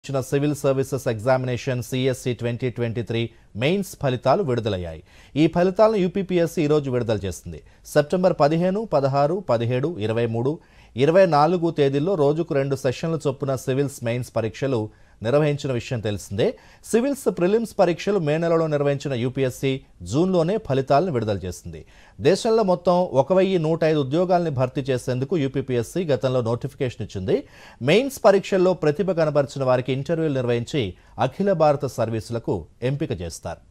ఇచ్చిన civil services examination CSE twenty twenty three mains ఫలితాలు విడుదలయ్యాయి ఈ ఫలితాలను యూపీపీఎస్సీ ఈరోజు విడుదల చేస్తుంది సెప్టెంబర్ పదిహేను పదహారు పదిహేడు ఇరవై మూడు ఇరవై నాలుగు తేదీల్లో రోజుకు రెండు సెషన్ల చొప్పున సివిల్స్ మెయిన్స్ పరీక్షలు నిర్వహించిన విషయం తెలిసిందే సివిల్స్ ప్రిలిమ్స్ పరీక్షలు మే నెలలో నిర్వహించిన యూపీఎస్సీ జూన్లోనే ఫలితాలను విడుదల చేసింది దేశంలో మొత్తం ఒక వెయ్యి నూట ఐదు ఉద్యోగాల్ని భర్తీ చేసేందుకు యూపీపీఎస్సీ గతంలో నోటిఫికేషన్ ఇచ్చింది మెయిన్స్ పరీక్షల్లో ప్రతిభ కనబరిచిన వారికి ఇంటర్వ్యూలు నిర్వహించి అఖిల భారత సర్వీసులకు ఎంపిక చేస్తారు